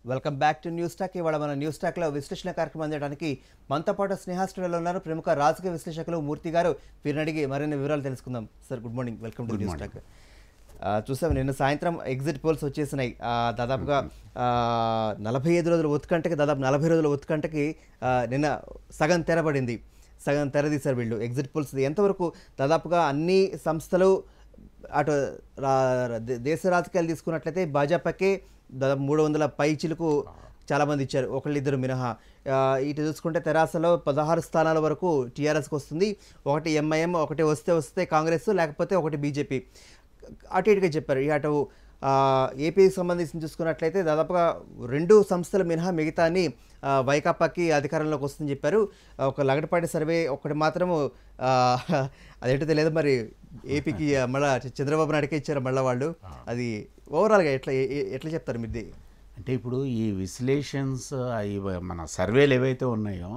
Welcome back to news talk ఇవాళ మన news టాక్లో విశ్లేషణ కార్యక్రమం అందించడానికి మనతో పాటు స్నేహ స్టూడియోలో ఉన్నారు ప్రముఖ రాజకీయ విశ్లేషకులు మూర్తి గారు వీరిని అడిగి మరిన్ని వివరాలు తెలుసుకుందాం sir good morning welcome to news talk ఆ, చూసాం నిన్న సాయంత్రం ఎగ్జిట్ పోల్స్ వచ్చేసినాయి ఆ, దాదాపుగా ఆ, నలభై ఐదు రోజుల ఉత్కంఠకి దాదాపు నలభై రోజుల ఉత్కంఠకి ఆ, నిన్న సగం తెరబడింది సగం తెరదీశారు వీళ్ళు ఎగ్జిట్ పోల్స్ ఎంతవరకు దాదాపుగా అన్ని సంస్థలు అటు రా- దే- దేశ రాజకీయాలు తీసుకున్నట్లయితే భాజపాకే దాదాపు మూడు వందల పై చిలుకు చాలామంది ఇచ్చారు ఒకళ్ళిద్దరు మినహా ఆ, ఇటు చూసుకుంటే తెరాసలో పదహారు స్థానాల వరకు టీఆర్ఎస్కి వస్తుంది ఒకటి ఎంఐఎం ఒకటి వస్తే వస్తే కాంగ్రెస్ లేకపోతే ఒకటి బీజేపీ అటు ఇటుగా చెప్పారు ఈ అటు ఆ, ఏపీకి సంబంధించి చూసుకున్నట్లయితే దాదాపుగా రెండు సంస్థలు మినహా మిగతాని ఆ, వైకాపాకి అధికారంలోకి వస్తుందని చెప్పారు ఆ, ఒక లగడపాటి సర్వే ఒకటి మాత్రము ఆ, అదేంటో తెలియదు మరి ఏపీకి మళ్ళీ చంద్రబాబు నాయుడుకే ఇచ్చారు మళ్ళీ వాళ్ళు అది ఓవరాల్గా ఎట్లా ఏ- ఏ- ఎట్లా చెప్తారు మీది అంటే ఇప్పుడు ఈ విశ్లేషన్స్ అవి మన సర్వేలు ఏవైతే ఉన్నాయో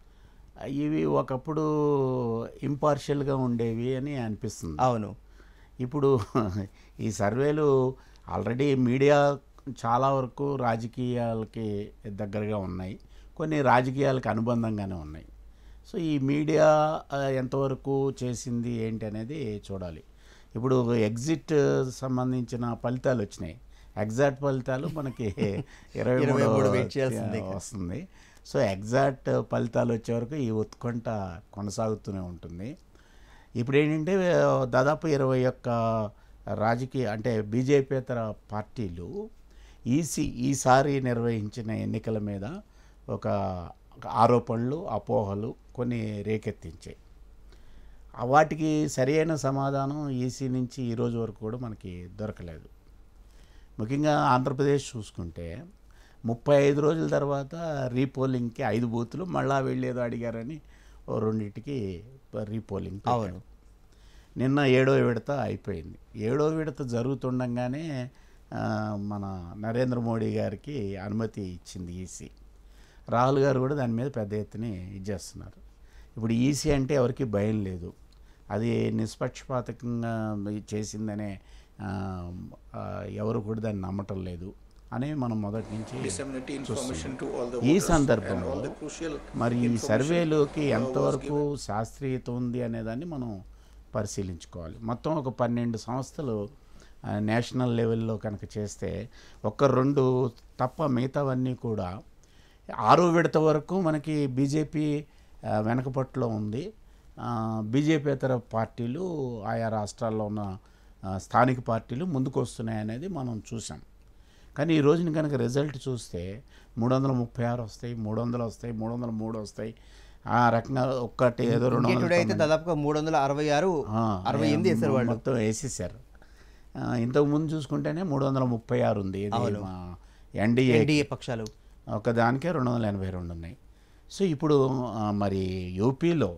ఇవి ఒకప్పుడు ఇంపార్షియల్గా ఉండేవి అని అనిపిస్తుంది అవును ఇప్పుడు ఈ సర్వేలు ఆల్రెడీ మీడియా చాలా వరకు రాజకీయాలకి దగ్గరగా ఉన్నాయి కొన్ని రాజకీయాలకు అనుబంధంగానే ఉన్నాయి సో ఈ మీడియా ఆ, ఎంతవరకు చేసింది ఏంటి అనేది చూడాలి ఇప్పుడు ఎగ్జిట్ సంబంధించిన ఫలితాలు వచ్చినాయి ఎగ్జాక్ట్ ఫలితాలు మనకి ఇరవై ఇరవై మూడు మూడు వెయిట్ చేయాల్సిందే. వస్తుంది సో ఎగ్జాక్ట్ ఫలితాలు వచ్చే వరకు ఈ ఉత్కంఠ కొనసాగుతూనే ఉంటుంది ఇప్పుడు ఏంటంటే దాదాపు ఇరవై ఒక్క రాజకీయ అంటే బీజేపీతర పార్టీలు ఈసీ ఈసారి నిర్వహించిన ఎన్నికల మీద ఒక ఒక ఆరోపణలు అపోహలు కొన్ని రేకెత్తించాయి ఆ వాటికి సరైన సమాధానం ఈసీ నుంచి ఈ రోజు వరకు కూడా మనకి దొరకలేదు ముఖ్యంగా ఆంధ్రప్రదేశ్ చూసుకుంటే ముప్పై ఐదు రోజుల తర్వాత రీపోలింగ్కి ఐదు బూతులు మళ్ళా వెళ్ళేదో అడిగారని ఓ రెండింటికి రీపోలింగ్ పెట్టారు. అవును. నిన్న ఏడో విడత అయిపోయింది ఏడో విడత జరుగుతుండగానే ఆ, మన నరేంద్ర మోడీ గారికి అనుమతి ఇచ్చింది ఈసీ రాహుల్ గారు కూడా దాని మీద పెద్ద ఎత్తున ఇది చేస్తున్నారు ఇప్పుడు ఈసీ అంటే ఎవరికి భయం లేదు అది నిష్పక్షపాతకంగా చేసిందనే ఆ, ఆ, ఎవరు కూడా దాన్ని నమ్మటం లేదు అని మనం మొదటి నుంచి disseminate information to all the ఈ voters and సందర్భంలో all the crucial మరి ఈ information, సర్వేలోకి uh, was ఎంతవరకు given. శాస్త్రీయత ఉంది అనేదాన్ని మనం పరిశీలించుకోవాలి మొత్తం ఒక పన్నెండు సంస్థలు ఆ, నేషనల్ లెవెల్లో కనుక చేస్తే ఒక రెండు తప్ప మిగతావన్నీ కూడా ఆరో విడత వరకు మనకి బీజేపీ ఆ, వెనకపట్లో ఉంది బీజేపీతర పార్టీలు ఆయా రాష్ట్రాల్లో ఉన్న ఆ, స్థానిక పార్టీలు ముందుకు వస్తున్నాయి అనేది మనం చూసాం కానీ ఈ రోజున కనుక రిజల్ట్ చూస్తే మూడు వందల ముప్పై ఆరు వస్తాయి మూడు వందలు వస్తాయి మూడు వందల మూడు వస్తాయి ఆ రకంగా ఒక్కటి ఏదో రెండు ఇంకే వందల టుడే అయితే తొంభై- దాదాపుగా మూడు వందల అరవై ఆరు ఆ, అరవై ఎనిమిది వేశారు వాళ్ళు మొత్తం వేసేసారు ఆ, ఇంతకు ముందు చూసుకుంటేనే మూడు వందల ముప్పై ఆరు ఉంది ఇది అవును. మా ఎన్డీఏ ఎన్డీఏ పక్షాలు ఒక దానికే రెండు వందల ఎనభై రెండు ఉన్నాయి సో ఇప్పుడు ఆ, మరి యూపీలో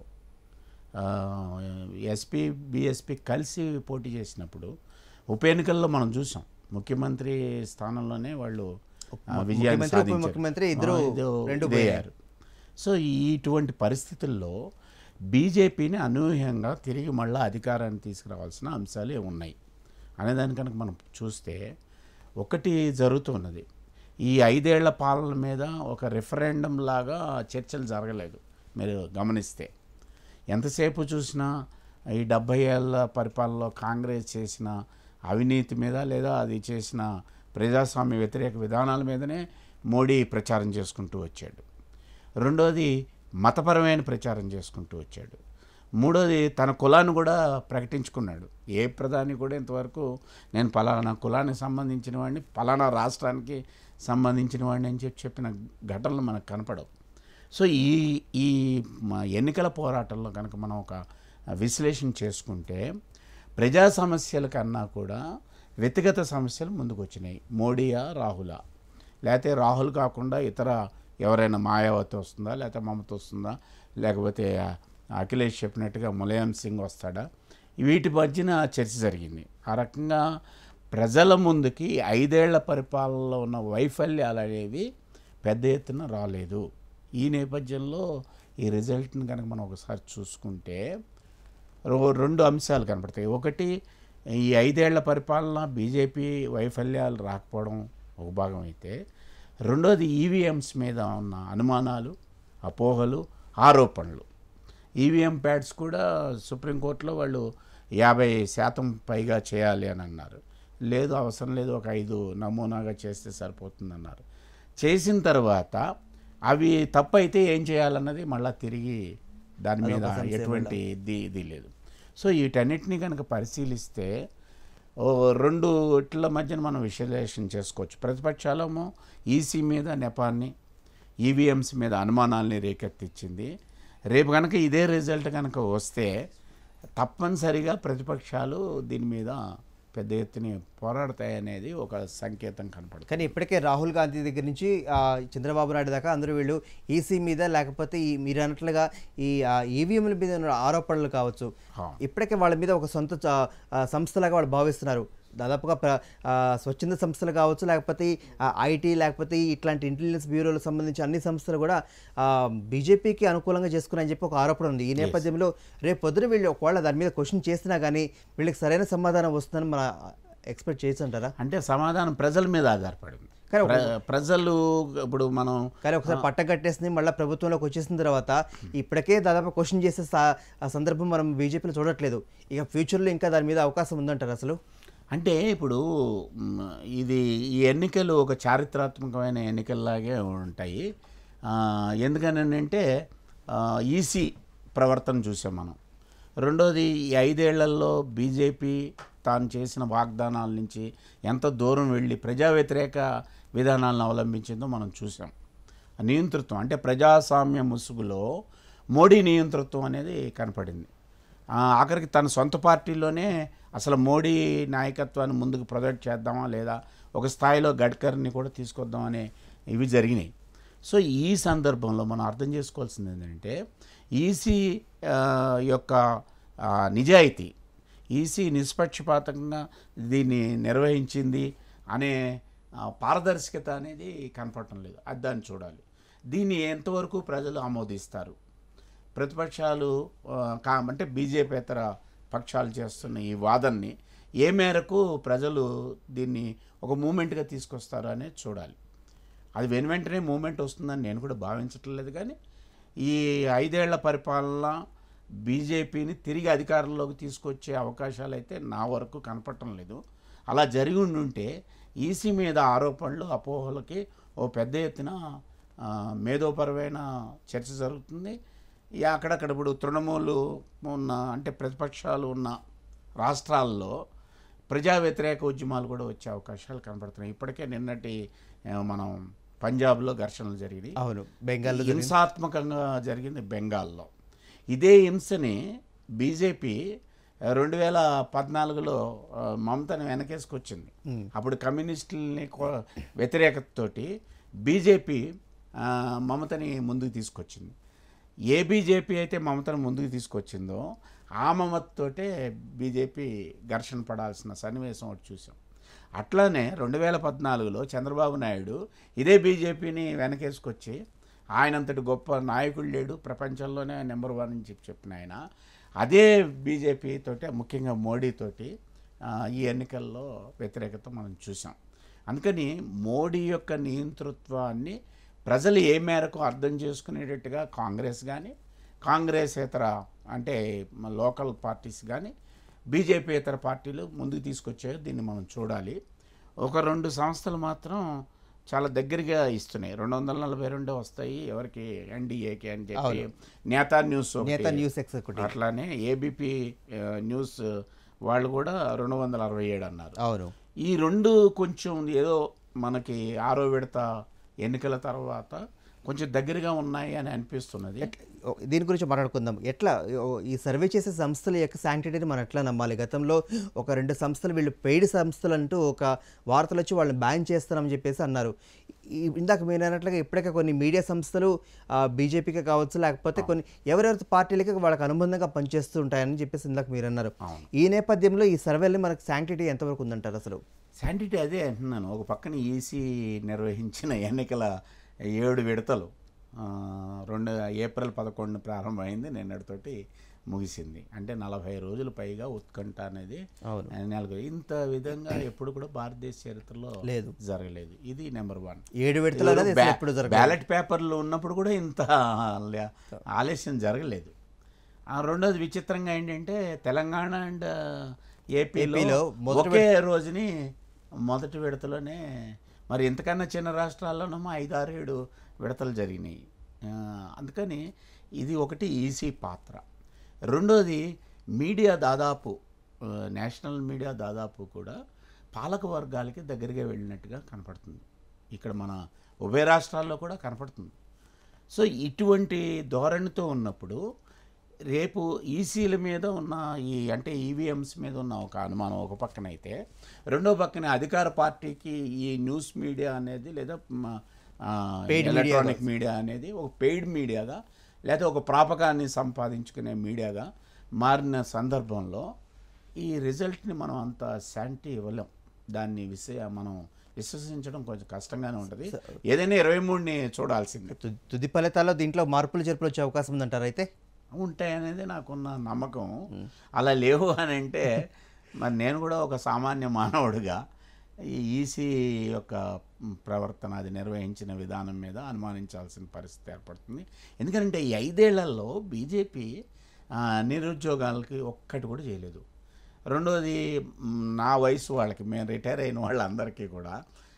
ఎస్పీ బీఎస్పీ కలిసి పోటీ చేసినప్పుడు ఉప ఎన్నికల్లో మనం చూసాం ముఖ్యమంత్రి స్థానంలోనే వాళ్ళు ఆ, విజయాన్ని ముఖ్యమంత్రి, ఉప సాధించారు. ముఖ్యమంత్రి ఇద్దరు ఆ, ఇది రెండు ఇదే అయ్యారు. సో ఇటువంటి పరిస్థితుల్లో బీజేపీని అనూహ్యంగా తిరిగి మళ్ళీ అధికారాన్ని తీసుకురావాల్సిన అంశాలు ఉన్నాయి అనేదాన్ని కనుక మనం చూస్తే ఒకటి జరుగుతున్నది ఈ ఐదేళ్ల పాలన మీద ఒక రెఫరెండం లాగా చర్చలు జరగలేదు మీరు గమనిస్తే ఎంతసేపు చూసినా ఈ డెబ్భై ఏళ్ళ పరిపాలనలో కాంగ్రెస్ చేసిన అవినీతి మీద లేదా అది చేసిన ప్రజాస్వామ్య వ్యతిరేక విధానాల మీదనే మోడీ ప్రచారం చేసుకుంటూ వచ్చాడు రెండోది మతపరమైన ప్రచారం చేసుకుంటూ వచ్చాడు మూడోది తన కులాన్ని కూడా ప్రకటించుకున్నాడు ఏ ప్రధాని కూడా ఇంతవరకు నేను పలానా కులానికి సంబంధించిన వాడిని పలానా రాష్ట్రానికి సంబంధించిన వాడిని అని చెప్పి చెప్పిన ఘటనలు మనకు కనపడవు సో ఈ ఈ మా ఎన్నికల పోరాటంలో కనుక మనం ఒక విశ్లేషణ చేసుకుంటే ప్రజా సమస్యల కన్నా కూడా వ్యక్తిగత సమస్యలు ముందుకు వచ్చినాయి మోడీయా రాహులా లేకపోతే రాహుల్ కాకుండా ఇతర ఎవరైనా మాయావతి వస్తుందా లేకపోతే మమత వస్తుందా లేకపోతే అఖిలేష్ చెప్పినట్టుగా ములాయం సింగ్ వస్తాడా వీటి మధ్యన చర్చ జరిగింది ఆ రకంగా ప్రజల ముందుకి ఐదేళ్ల పరిపాలనలో ఉన్న వైఫల్యాలు అనేవి పెద్ద ఎత్తున రాలేదు ఈ నేపథ్యంలో ఈ రిజల్ట్ని కనుక మనం ఒకసారి చూసుకుంటే రో- రెండు అంశాలు కనపడతాయి ఒకటి ఈ ఐదేళ్ల పరిపాలన బీజేపీ వైఫల్యాలు రాకపోవడం ఒక భాగం అయితే రెండోది ఈవీఎంస్ మీద ఉన్న అనుమానాలు అపోహలు ఆరోపణలు ఈవీఎం ప్యాడ్స్ కూడా సుప్రీంకోర్టులో వాళ్ళు యాభై శాతం పైగా చేయాలి అని అన్నారు లేదు అవసరం లేదు ఒక ఐదు నమూనాగా చేస్తే సరిపోతుందన్నారు చేసిన తర్వాత అవి తప్పు అయితే ఏం చేయాలన్నది మళ్ళీ తిరిగి దాని మీద ఎటువంటి ఇది ఇది లేదు సో వీటన్నిటిని కనుక పరిశీలిస్తే ఓ రెండు ఇట్ల మధ్యన మనం విశ్లేషణ చేసుకోవచ్చు ప్రతిపక్షాలేమో ఈసీ మీద నెపాన్ని ఈవీఎంస్ మీద అనుమానాల్ని రేకెత్తించింది రేపు కనుక ఇదే రిజల్ట్ కనుక వస్తే తప్పనిసరిగా ప్రతిపక్షాలు దీని మీద పెద్ద ఎత్తున పోరాడతాయనేది ఒక సంకేతం కనపడుతుంది కానీ ఇప్పటికే రాహుల్ గాంధీ దగ్గర నుంచి ఆ, చంద్రబాబు నాయుడు దాకా అందరూ వీళ్ళు ఈసీ మీద లేకపోతే ఈ మీరు అన్నట్లుగా ఈ ఈవీఎంల మీద ఉన్న ఆరోపణలు కావచ్చు ఆ. ఇప్పటికే వాళ్ళ మీద ఒక సొంత చ- ఆ, సంస్థలాగా వాళ్ళు భావిస్తున్నారు దాదాపుగా ప్ర ఆ, స్వచ్ఛంద సంస్థలు కావచ్చు లేకపోతే ఐటీ లేకపోతే ఈ ఇట్లాంటి ఇంటెలిజెన్స్ బ్యూరోలకు సంబంధించి అన్ని సంస్థలు కూడా బీజేపీకి అనుకూలంగా చేసుకున్నాయని చెప్పి ఒక ఆరోపణ ఉంది ఈ నేపథ్యంలో రేపు పొద్దున వీళ్ళు ఒకవేళ దాని మీద క్వశ్చన్ చేసినా కానీ వీళ్ళకి సరైన సమాధానం వస్తుందని మన ఎక్స్పెక్ట్ చేయొచ్చు అంటారా అంటే సమాధానం ప్రజల మీద ఆధారపడింది కానీ ఒక- ప్ర- ప్రజలు ఇప్పుడు మనం కానీ ఒకసారి పట్టగట్టేసింది మళ్ళీ ప్రభుత్వంలోకి వచ్చేసిన తర్వాత ఇప్పటికే దాదాపు క్వశ్చన్ చేసే సా- ఆ సందర్భం మనం బీజేపీని చూడట్లేదు ఇక ఫ్యూచర్లో ఇంకా దాని మీద అవకాశం ఉందంటారు అసలు అంటే ఇప్పుడు మ్, ఇది ఈ ఎన్నికలు ఒక చారిత్రాత్మకమైన ఎన్నికల్లాగే ఉంటాయి ఆ, ఎందుకనంటే ఈసీ ప్రవర్తన చూసాం మనం రెండోది ఈ ఐదేళ్లలో బీజేపీ తాను చేసిన వాగ్దానాల నుంచి ఎంత దూరం వెళ్ళి ప్రజా వ్యతిరేక విధానాలను అవలంబించిందో మనం చూసాం నియంతృత్వం అంటే ప్రజాస్వామ్య ముసుగులో మోడీ నియంతృత్వం అనేది కనపడింది ఆ, ఆఖరికి తన సొంత పార్టీలోనే అసలు మోడీ నాయకత్వాన్ని ముందుకు ప్రొజెక్ట్ చేద్దామా లేదా ఒక స్థాయిలో గడ్కర్ని కూడా తీసుకొద్దాం అనే ఇవి జరిగినాయి సో ఈ సందర్భంలో మనం అర్థం చేసుకోవాల్సింది ఏంటంటే ఈసీ ఆ, యొక్క ఆ, నిజాయితీ ఈసీ నిష్పక్షపాతంగా దీన్ని నిర్వహించింది అనే ఆ, పారదర్శకత అనేది కనపడటం లేదు అది దాన్ని చూడాలి దీన్ని ఎంతవరకు ప్రజలు ఆమోదిస్తారు ప్రతిపక్షాలు ఆ, కా అంటే బీజేపీతర పక్షాలు చేస్తున్న ఈ వాదనని ఏ మేరకు ప్రజలు దీన్ని ఒక మూమెంట్గా తీసుకొస్తారు అనేది చూడాలి అది వెను వెంటనే మూమెంట్ వస్తుందని నేను కూడా భావించట్లేదు కానీ ఈ ఐదేళ్ల పరిపాలన బీజేపీని తిరిగి అధికారంలోకి తీసుకొచ్చే అవకాశాలు అయితే నా వరకు కనపడటం లేదు అలా జరిగి ఉండుంటే ఈసీ మీద ఆరోపణలు అపోహలకి ఓ పెద్ద ఎత్తున ఆ, మేధోపరమైన చర్చ జరుగుతుంది ఈ అక్కడక్కడ ఇప్పుడు తృణమూలు ఉన్న అంటే ప్రతిపక్షాలు ఉన్న రాష్ట్రాల్లో ప్రజా వ్యతిరేక ఉద్యమాలు కూడా వచ్చే అవకాశాలు కనపడుతున్నాయి ఇప్పటికే నిన్నటి ఆ, మనం పంజాబ్లో ఘర్షణలు జరిగినాయి అవును బెంగాల్లో జరిగింది. హింసాత్మకంగా జరిగింది బెంగాల్లో ఇదే హింసని బీజేపీ రెండు వేల పద్నాలుగులో ఆ, మమతని వెనకేసుకొచ్చింది అప్పుడు కమ్యూనిస్టులని కో- వ్యతిరేకతతోటి బీజేపీ ఆ, మమతని ముందుకు తీసుకొచ్చింది ఏ బీజేపీ అయితే మమతను ముందుకు తీసుకొచ్చిందో ఆ మమతతోటే బీజేపీ ఘర్షణ పడాల్సిన సన్నివేశం ఒకటి చూసాం అట్లానే రెండు వేల పద్నాలుగులో చంద్రబాబు నాయుడు ఇదే బీజేపీని వెనకేసుకొచ్చి ఆయనంతటి గొప్ప నాయకుడు లేడు ప్రపంచంలోనే నెంబర్ వన్ అని చెప్పి చెప్పిన ఆయన అదే బీజేపీ తోటి ముఖ్యంగా మోడీతోటి ఆ, ఈ ఎన్నికల్లో వ్యతిరేకత మనం చూసాం అందుకని మోడీ యొక్క నియంతృత్వాన్ని ప్రజలు ఏ మేరకు అర్థం చేసుకునేటట్టుగా కాంగ్రెస్ కానీ కాంగ్రెస్ ఇతర అంటే మన లోకల్ పార్టీస్ కానీ బీజేపీ ఇతర పార్టీలు ముందుకు తీసుకొచ్చాయో దీన్ని మనం చూడాలి ఒక రెండు సంస్థలు మాత్రం చాలా దగ్గరగా ఇస్తున్నాయి రెండు వందల నలభై రెండు వస్తాయి ఎవరికి ఎన్డీఏకి అని చెప్పి నేతా న్యూస్ ఒకటి. నేత న్యూస్ ఎగ్జిక్యూటివ్ అట్లానే ఏబీపీ న్యూస్ వాళ్ళు కూడా రెండు వందల అరవై ఏడు అన్నారు అవును ఈ రెండు కొంచెం ఏదో మనకి ఆరో విడత ఎన్నికల తర్వాత కొంచెం దగ్గరగా ఉన్నాయి అని అనిపిస్తున్నది ఎట్ల- ఓ, దీని గురించి మాట్లాడుకుందాం ఎట్లా ఓ, ఈ సర్వే చేసే సంస్థల యొక్క శాంక్టిటీని మనం ఎట్లా నమ్మాలి గతంలో ఒక రెండు సంస్థలు వీళ్ళు పెయిడ్ సంస్థలు అంటూ ఒక వార్తలు వచ్చి వాళ్ళని బ్యాన్ చేస్తారని చెప్పేసి అన్నారు ఈ ఇందాక మీరు అన్నట్లుగా ఇప్పటికే కొన్ని మీడియా సంస్థలు బీజేపీకి కావచ్చు లేకపోతే కొన్ని ఎవరెవరి పార్టీలకి వాళ్ళకి అనుబంధంగా పనిచేస్తూ ఉంటాయని చెప్పేసి ఇందాక మీరు అన్నారు అవును. ఈ నేపథ్యంలో ఈ సర్వేలో మనకు శాంక్టిటీ ఎంతవరకు ఉందంటారు అసలు శాంటిటీ అదే అంటున్నాను ఒక పక్కన ఈసీ నిర్వహించిన ఎన్నికల ఏడు విడతలు ఆ, రెండు ఏప్రిల్ పదకొండున ప్రారంభమైంది నిన్నటితోటి ముగిసింది అంటే నలభై రోజులు పైగా ఉత్కంఠ అనేది అవును. నెలకు ఇంత విధంగా ఎప్పుడు కూడా భారతదేశ చరిత్రలో లేదు. జరగలేదు ఇది నెంబర్ వన్ ఏడు విడతలు అనేది అసలు ఎప్పుడు జరగలేదు బ్యాలెట్ పేపర్లు ఉన్నప్పుడు కూడా ఇంత లే- ఆలస్యం జరగలేదు ఆ రెండోది విచిత్రంగా ఏంటంటే తెలంగాణ అండ్ ఏపీలో ఏపీలో మొదటి ఒకే రోజుని మొదటి విడతలోనే మరి ఇంతకన్నా చిన్న రాష్ట్రాల్లోనేమో ఐదు ఆరు ఏడు విడతలు జరిగినాయి ఆ, అందుకని ఇది ఒకటి ఈసీ పాత్ర రెండోది మీడియా దాదాపు ఆ, నేషనల్ మీడియా దాదాపు కూడా పాలక వర్గాలకి దగ్గరగా వెళ్ళినట్టుగా కనపడుతుంది ఇక్కడ మన ఉభయ రాష్ట్రాల్లో కూడా కనపడుతుంది సో ఇటువంటి ధోరణితో ఉన్నప్పుడు రేపు ఈసీల మీద ఉన్న ఈ అంటే ఈవీఎంస్ మీద ఉన్న ఒక అనుమానం ఒక పక్కన అయితే రెండో పక్కన అధికార పార్టీకి ఈ న్యూస్ మీడియా అనేది లేదా మ, ఆ, Paid media ఎలక్ట్రానిక్ మీడియా అనేది ఒక పెయిడ్ మీడియాగా లేదా ఒక ప్రాపకాన్ని సంపాదించుకునే మీడియాగా మారిన సందర్భంలో ఈ రిజల్ట్ని మనం అంత శాంటి ఇవ్వలేం దాన్ని విషయ మనం విశ్వసించడం కొంచెం కష్టంగానే ఉంటుంది ఏదైనా ఇరవై మూడుని చూడాల్సిందే తు- తుది ఫలితాల్లో దీంట్లో మార్పులు చేర్పులు వచ్చే అవకాశం ఉందంటారు అయితే ఉంటాయనేది నాకున్న నమ్మకం అలా లేవు అని అంటే మరి నేను కూడా ఒక సామాన్య మానవుడిగా ఈ ఈసీ యొక్క ప్రవర్తన అది నిర్వహించిన విధానం మీద అనుమానించాల్సిన పరిస్థితి ఏర్పడుతుంది ఎందుకంటే ఈ ఐదేళ్లలో బీజేపీ ఆ, నిరుద్యోగాలకి ఒక్కటి కూడా చేయలేదు రెండోది మ్, నా వయసు వాళ్ళకి మేము రిటైర్ అయిన వాళ్ళందరికీ కూడా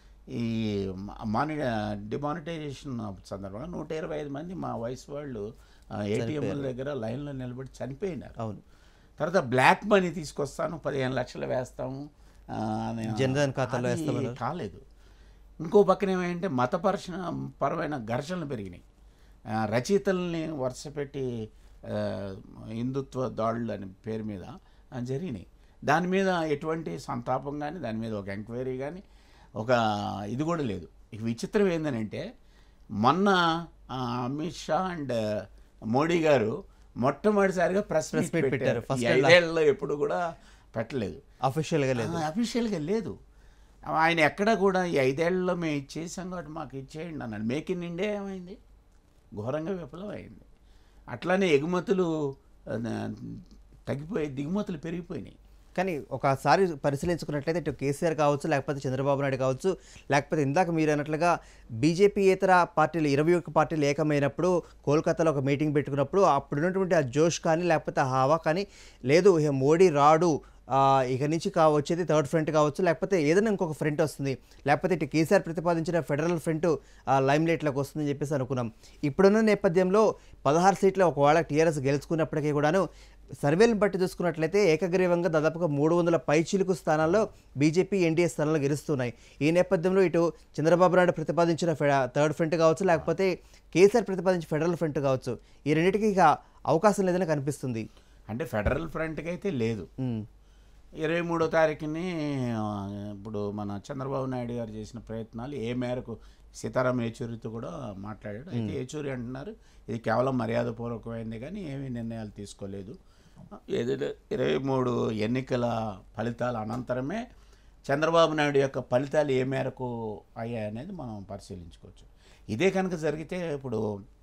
ఈ మాని డిమానిటైజేషన్ సందర్భంగా నూట ఇరవై ఐదు మంది మా వయసు వాళ్ళు ఏటీఎంల దగ్గర లైన్లో నిలబడి చనిపోయినారు అవును తర్వాత బ్లాక్ మనీ తీసుకొస్తాను పదిహేను లక్షలు వేస్తాము ఆ, అని జన్ధన్ ఖాతాలో అది వేస్తామన్నారు. కాలేదు ఇంకో పక్కన ఏమంటే మతపరచ పరమైన ఘర్షణలు పెరిగినాయి ఆ, రచయితల్ని వరుసపెట్టి ఆ, హిందుత్వ దాడులు అనే పేరు మీద ఆ, జరిగినాయి దాని మీద ఎటువంటి సంతాపం కానీ దాని మీద ఒక ఎంక్వైరీ కానీ ఒక ఇది కూడా లేదు ఇక విచిత్రం ఏంటంటే మొన్న ఆ, అమిత్ షా అండ్ మోడీ గారు మొట్టమొదటిసారిగా ప్రెస్ Press మీట్ meet పెట్టారు. పెట్టారు First ఈ time ఐదేళ్లలో ఎప్పుడు కూడా పెట్టలేదు అఫీషియల్గా లేదు అఫీషియల్గా లేదు ఆయన ఎక్కడ కూడా ఈ ఐదేళ్లలో మేము ఇచ్చేసాం కాబట్టి మాకు ఇచ్చేయండి అన్నాడు మేక్ ఇన్ ఇండియా ఏమైంది ఘోరంగా విఫలం అయింది అట్లానే ఎగుమతులు ఆ, తగ్గిపోయి దిగుమతులు పెరిగిపోయినాయి కానీ ఒకసారి పరిశీలించుకున్నట్లయితే ఇటు కేసీఆర్ కావచ్చు లేకపోతే చంద్రబాబు నాయుడు కావచ్చు లేకపోతే ఇందాక మీరు అన్నట్లుగా బీజేపీ ఇతర పార్టీలు ఇరవై ఒక్క పార్టీలు ఏకమైనప్పుడు కోల్కతాలో ఒక మీటింగ్ పెట్టుకున్నప్పుడు అప్పుడు ఉన్నటువంటి ఆ జోష్ కానీ లేకపోతే ఆ హవా కానీ లేదు ఇక మోడీ రాడు ఆ, ఇక నుంచి కా వచ్చేది థర్డ్ ఫ్రంట్ కావచ్చు లేకపోతే ఏదైనా ఇంకొక ఫ్రంట్ వస్తుంది లేకపోతే ఇటు కేసీఆర్ ప్రతిపాదించిన ఫెడరల్ ఫ్రంట్ లైమ్ లైట్లోకి వస్తుందని చెప్పేసి అనుకున్నాం ఇప్పుడున్న నేపథ్యంలో పదహారు సీట్లు ఒకవేళ టీఆర్ఎస్ గెలుచుకున్నప్పటికీ కూడాను సర్వేలను బట్టి చూసుకున్నట్లయితే ఏకగ్రీవంగా దాదాపుగా మూడు వందల పైచిలుకు స్థానాల్లో బీజేపీ ఎన్డీఏ స్థానాలు గెలుస్తున్నాయి ఈ నేపథ్యంలో ఇటు చంద్రబాబు నాయుడు ప్రతిపాదించిన ఫెడ థర్డ్ ఫ్రంట్ కావచ్చు లేకపోతే కేసీఆర్ ప్రతిపాదించిన ఫెడరల్ ఫ్రంట్ కావచ్చు ఈ రెండింటికి ఇక అవకాశం లేదని కనిపిస్తుంది అంటే ఫెడరల్ ఫ్రంట్కి అయితే లేదు ఉమ్, ఇరవై మూడో తారీఖుని ఆ, ఇప్పుడు మన చంద్రబాబు నాయుడు గారు చేసిన ప్రయత్నాలు ఏ మేరకు సీతారాం యేచూరితో కూడా మాట్లాడాడు అయితే యేచూరి అంటున్నారు ఇది కేవలం మర్యాదపూర్వకమైంది కానీ ఏమీ నిర్ణయాలు తీసుకోలేదు ఏదైతే ఇరవై మూడు ఎన్నికల ఫలితాల అనంతరమే చంద్రబాబు నాయుడు యొక్క ఫలితాలు ఏ మేరకు అయ్యాయనేది మనం పరిశీలించుకోవచ్చు ఇదే కనుక జరిగితే ఇప్పుడు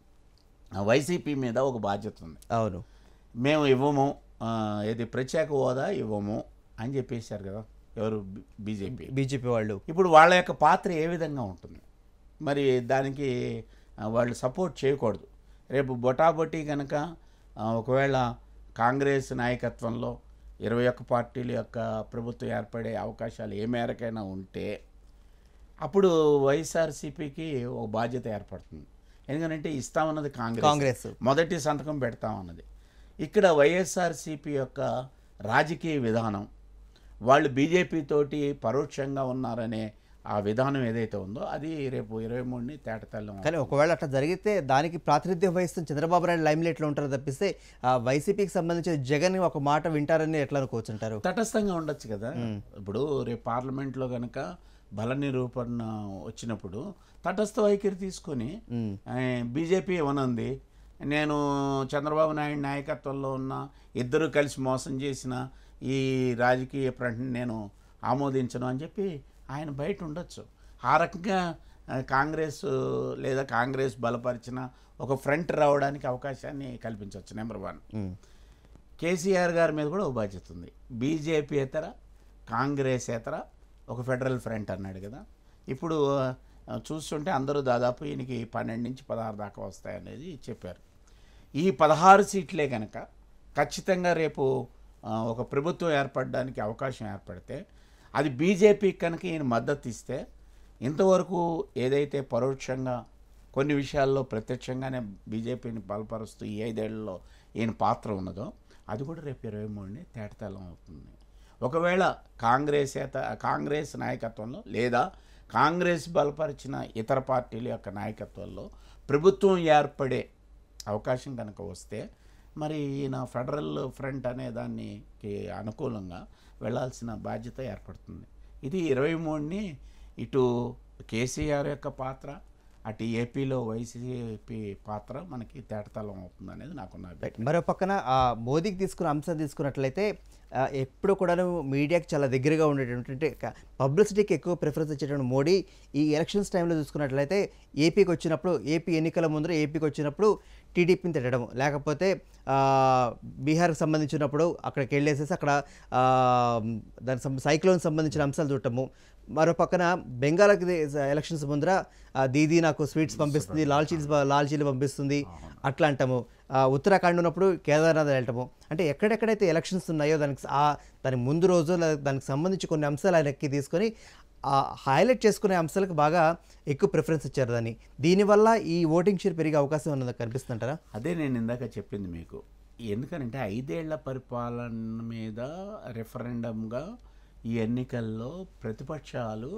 వైసీపీ మీద ఒక బాధ్యత ఉంది అవును మేము ఇవ్వము ఆ, ఏది ప్రత్యేక హోదా ఇవ్వము అని చెప్పేశారు కదా ఎవరు బి- బీజేపీ బీజేపీ వాళ్ళు ఇప్పుడు వాళ్ళ యొక్క పాత్ర ఏ విధంగా ఉంటుంది మరి దానికి ఆ, వాళ్ళు సపోర్ట్ చేయకూడదు రేపు బొటాబొటీ కనుక ఆ, ఒకవేళ కాంగ్రెస్ నాయకత్వంలో ఇరవై ఒక్క పార్టీల యొక్క ప్రభుత్వం ఏర్పడే అవకాశాలు ఏ మేరకైనా ఉంటే అప్పుడు వైఎస్ఆర్సీపీకి ఒక బాధ్యత ఏర్పడుతుంది ఎందుకంటే ఇస్తామన్నది కాంగ్రెస్ కాంగ్రెస్. మొదటి సంతకం పెడతామన్నది ఇక్కడ వైఎస్ఆర్సీపీ యొక్క రాజకీయ విధానం వాళ్ళు బీజేపీ తోటి పరోక్షంగా ఉన్నారనే ఆ విధానం ఏదైతే ఉందో అది రేపు ఇరవై మూడుని తేటతెల్లం కానీ ఒకవేళ అట్లా జరిగితే దానికి ప్రాతినిధ్యం వహిస్తున్న చంద్రబాబు నాయుడు లైమ్ లైట్లో ఉంటారు తప్పిస్తే ఆ వైసీపీకి సంబంధించిన జగన్ ఒక మాట వింటారని ఎట్లా అనుకోవచ్చు అంటారు తటస్థంగా ఉండొచ్చు కదా ఇప్పుడు రేపు పార్లమెంట్లో కనుక బల నిరూపణ వచ్చినప్పుడు తటస్థ వైఖరి తీసుకొని మ్మ్. బీజేపీ ఏమనుంది నేను చంద్రబాబు నాయుడు నాయకత్వంలో ఉన్న ఇద్దరు కలిసి మోసం చేసిన ఈ రాజకీయ ఫ్రంట్ని నేను ఆమోదించను అని చెప్పి ఆయన బయట ఉండొచ్చు ఆ రకంగా ఆ, కాంగ్రెస్ లేదా కాంగ్రెస్ బలపరిచిన ఒక ఫ్రంట్ రావడానికి అవకాశాన్ని కల్పించవచ్చు నెంబర్ వన్ ఉమ్. కేసీఆర్ గారి మీద కూడా ఒక బాధ్యత ఉంది బీజేపీ ఇతర కాంగ్రెస్ ఇతర ఒక ఫెడరల్ ఫ్రంట్ అన్నాడు కదా ఇప్పుడు ఆ, చూస్తుంటే అందరూ దాదాపు ఈయనకి పన్నెండు నుంచి పదహారు దాకా వస్తాయనేది చెప్పారు ఈ పదహారు సీట్లే కనుక ఖచ్చితంగా రేపు ఆ, ఒక ప్రభుత్వం ఏర్పడడానికి అవకాశం ఏర్పడితే అది బీజేపీకి కనుక ఈయన మద్దతు ఇస్తే ఇంతవరకు ఏదైతే పరోక్షంగా కొన్ని విషయాల్లో ప్రత్యక్షంగానే బీజేపీని బలపరుస్తూ ఈ ఐదేళ్లలో ఈయన పాత్ర ఉన్నదో అది కూడా రేపు ఇరవై మూడుని తేటతెల్లం అవుతుంది ఒకవేళ కాంగ్రెస్ ఏత కాంగ్రెస్ నాయకత్వంలో లేదా కాంగ్రెస్ బలపరిచిన ఇతర పార్టీల యొక్క నాయకత్వంలో ప్రభుత్వం ఏర్పడే అవకాశం కనుక వస్తే మరి ఈయన ఫెడరల్ ఫ్రంట్ అనే దానికి అనుకూలంగా వెళ్ళాల్సిన బాధ్యత ఏర్పడుతుంది ఇది ఇరవై మూడుని ఇటు కేసీఆర్ యొక్క పాత్ర అటు ఏపీలో వైసీపీ పాత్ర మనకి తేటతలం అవుతుంది అనేది నాకున్న అభిప్రాయం రైట్ మరో పక్కన ఆ మోదీకి తీసుకున్న అంశం తీసుకున్నట్లయితే ఆ, ఎప్పుడు కూడాను మీడియాకి చాలా దగ్గరగా ఉండేటువంటి అంటే క- పబ్లిసిటీకి ఎక్కువ ప్రిఫరెన్స్ ఇచ్చేటువంటి మోడీ ఈ ఎలక్షన్స్ టైంలో చూసుకున్నట్లయితే ఏపీకి వచ్చినప్పుడు ఏపీ ఎన్నికల ముందర ఏపీకి వచ్చినప్పుడు టీడీపీని తిట్టడం లేకపోతే ఆ, బీహార్కి సంబంధించినప్పుడు అక్కడికి వెళ్ళేసేసి అక్కడ ఆ, దానికి సం- సైక్లోన్ సంబంధించిన అంశాలు చూడటము మరో పక్కన బెంగాల్కి ది- ఎలక్షన్స్ ముందర ఆ, దీదీ నాకు స్వీట్స్ పంపిస్తుంది లాల్చీలు లాల్చీలు పంపిస్తుంది అట్లా అంటాము ఆ, ఉత్తరాఖండ్ ఉన్నప్పుడు కేదార్నాథ్ వెళ్ళటము అంటే ఎక్కడెక్కడైతే ఎలక్షన్స్ ఉన్నాయో దానికి స- ఆ దాని ముందు రోజు లేదా దానికి సంబంధించి కొన్ని అంశాలు ఆయన ఎక్కి తీసుకొని ఆ హైలైట్ చేసుకునే అంశాలకు బాగా ఎక్కువ ప్రిఫరెన్స్ ఇచ్చారు దాన్ని దీనివల్ల ఈ ఓటింగ్ షేర్ పెరిగే అవకాశం ఉన్నది కనిపిస్తుంటారా అదే నేను ఇందాక చెప్పింది మీకు ఎందుకనంటే ఐదేళ్ల పరిపాలన మీద రెఫరెండంగా ఈ ఎన్నికల్లో ప్రతిపక్షాలు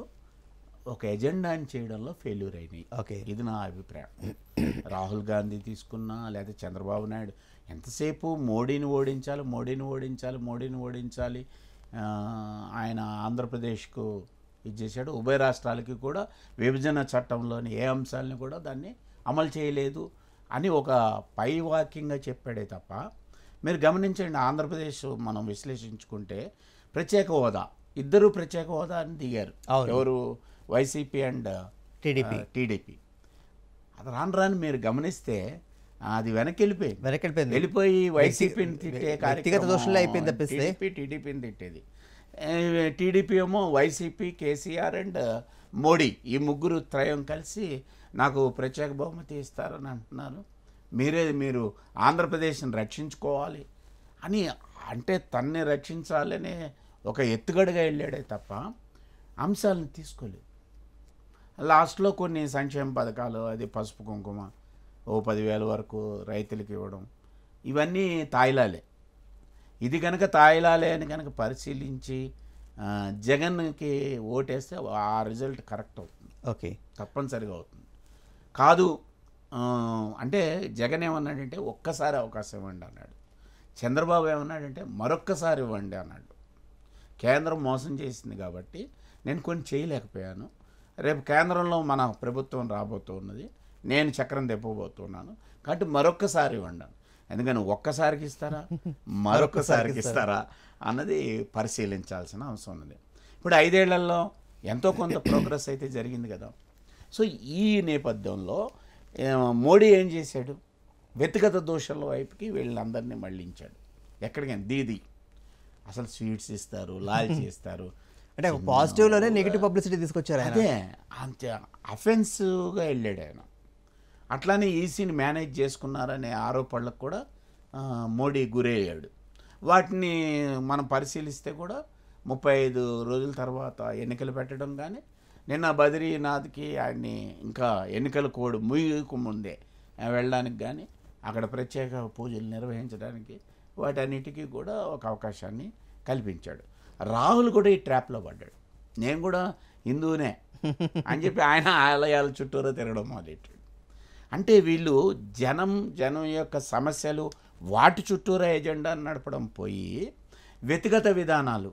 ఒక ఎజెండాని చేయడంలో ఫెయిల్యూర్ అయినాయి ఓకే ఇది నా అభిప్రాయం రాహుల్ గాంధీ తీసుకున్నా లేదా చంద్రబాబు నాయుడు ఎంతసేపు మోడీని ఓడించాలి మోడీని ఓడించాలి మోడీని ఓడించాలి ఆ, ఆయన ఆంధ్రప్రదేశ్కు ఇది చేశాడు ఉభయ రాష్ట్రాలకి కూడా విభజన చట్టంలోని ఏ అంశాలని కూడా దాన్ని అమలు చేయలేదు అని ఒక పై వాక్యంగా చెప్పాడే తప్ప మీరు గమనించండి ఆంధ్రప్రదేశ్ మనం విశ్లేషించుకుంటే ప్రత్యేక హోదా ఇద్దరు ప్రత్యేక హోదా అని దిగారు అవును. ఎవరు వైసీపీ అండ్ టీడీపీ టీడీపీ అది రాను రాను మీరు గమనిస్తే అది వెనక్కి వెళ్ళిపోయింది వెనక్కి వెళ్ళిపోయింది వెళ్ళిపోయి వైసీపీని తిట్టే వ్యక్తిగత దోషులే అయిపోయింది తప్పిస్తే టీడీపీ టీడీపీని తిట్టేది టీడీపీ ఏమో వైసీపీ కేసీఆర్ అండ్ మోడీ ఈ ముగ్గురు త్రయం కలిసి నాకు ప్రత్యేక బహుమతి ఇస్తారని అంటున్నారు మీరే మీరు ఆంధ్రప్రదేశ్ని రక్షించుకోవాలి అని అంటే తన్ని రక్షించాలనే ఒక ఎత్తుగడగా వెళ్ళాడే తప్ప అంశాలను తీసుకోలేదు లాస్ట్లో కొన్ని సంక్షేమ పథకాలు అది పసుపు కుంకుమ ఓ పదివేల వరకు రైతులకు ఇవ్వడం ఇవన్నీ తాయిలాలే ఇది కనుక తాయిలాలే అని కనుక పరిశీలించి ఆ, జగన్కి ఓటేస్తే ఆ రిజల్ట్ కరెక్ట్ అవుతుంది ఓకే తప్పనిసరిగా అవుతుంది కాదు ఆ, అంటే జగన్ ఏమన్నాడంటే ఒక్కసారి అవకాశం ఇవ్వండి అన్నాడు చంద్రబాబు ఏమన్నాడంటే మరొక్కసారి ఇవ్వండి అన్నాడు కేంద్రం మోసం చేసింది కాబట్టి నేను కొన్ని చేయలేకపోయాను రేపు కేంద్రంలో మన ప్రభుత్వం రాబోతున్నది నేను చక్రం తెప్పబోతున్నాను కాబట్టి మరొక్కసారి ఇవ్వండి ఎందుకని ఒక్కసారికి ఇస్తారా మరొక్కసారికి ఇస్తారా అన్నది పరిశీలించాల్సిన అవసరం ఉన్నది ఇప్పుడు ఐదేళ్లలో ఎంతో కొంత ప్రోగ్రెస్ అయితే జరిగింది కదా సో ఈ నేపథ్యంలో ఏ, మోడీ ఏం చేశాడు వ్యక్తిగత దోషాల వైపుకి వీళ్ళందరినీ మళ్ళించాడు ఎక్కడికైనా దీది అసలు స్వీట్స్ ఇస్తారు లాల్చి ఇస్తారు అంటే పాజిటివ్లోనే నెగిటివ్ పబ్లిసిటీ తీసుకొచ్చారు ఆయన అదే అంతే అఫెన్సివ్గా వెళ్ళాడు ఆయన అట్లానే ఈసీని మేనేజ్ చేసుకున్నారనే ఆరోపణలకు కూడా ఆ, మోడీ గురయ్యాడు వాటిని మనం పరిశీలిస్తే కూడా ముప్పై ఐదు రోజుల తర్వాత ఎన్నికలు పెట్టడం కానీ నిన్న బద్రీనాథ్కి ఆయన్ని ఇంకా ఎన్నికల కోడ్ ముగియకు ముందే ఆ, వెళ్ళడానికి కానీ అక్కడ ప్రత్యేక పూజలు నిర్వహించడానికి వాటన్నిటికీ కూడా ఒక అవకాశాన్ని కల్పించాడు రాహుల్ కూడా ఈ ట్రాప్లో పడ్డాడు నేను కూడా హిందువునే అని చెప్పి ఆయన ఆలయాల చుట్టూరా తిరగడం మొదలెట్టాడు అంటే వీళ్ళు జనం జనం యొక్క సమస్యలు వాటి చుట్టూరా ఎజెండా నడపడం పోయి వ్యక్తిగత విధానాలు